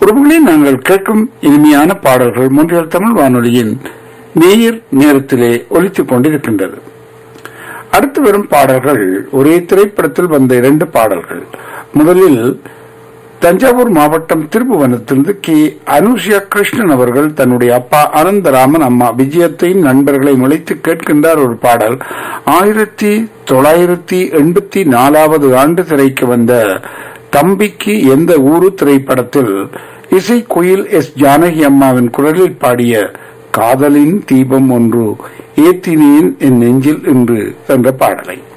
உறவுகளே நாங்கள் கேட்கும் இனிமையான பாடல்கள் மூன்றியல் தமிழ் வானொலியின் நேயர் நேரத்திலே ஒலித்துக் கொண்டிருக்கின்றது அடுத்து வரும் பாடல்கள் ஒரே திரைப்படத்தில் வந்த இரண்டு பாடல்கள் முதலில் தஞ்சாவூர் மாவட்டம் திருப்புவனத்திலிருந்து கே அனுஷியா கிருஷ்ணன் அவர்கள் தன்னுடைய அப்பா அனந்தராமன் அம்மா விஜயத்தையும் நண்பர்களை முளைத்து கேட்கின்றார் ஒரு பாடல் ஆயிரத்தி தொள்ளாயிரத்தி எண்பத்தி நாலாவது ஆண்டு திரைக்கு வந்த தம்பிக்கு எந்த ஊரு திரைப்படத்தில் இசை குயில் எஸ் ஜானகி அம்மாவின் குரலில் பாடிய காதலின் தீபம் ஒன்று ஏத்தினேன் என் நெஞ்சில் என்று என்ற பாடலை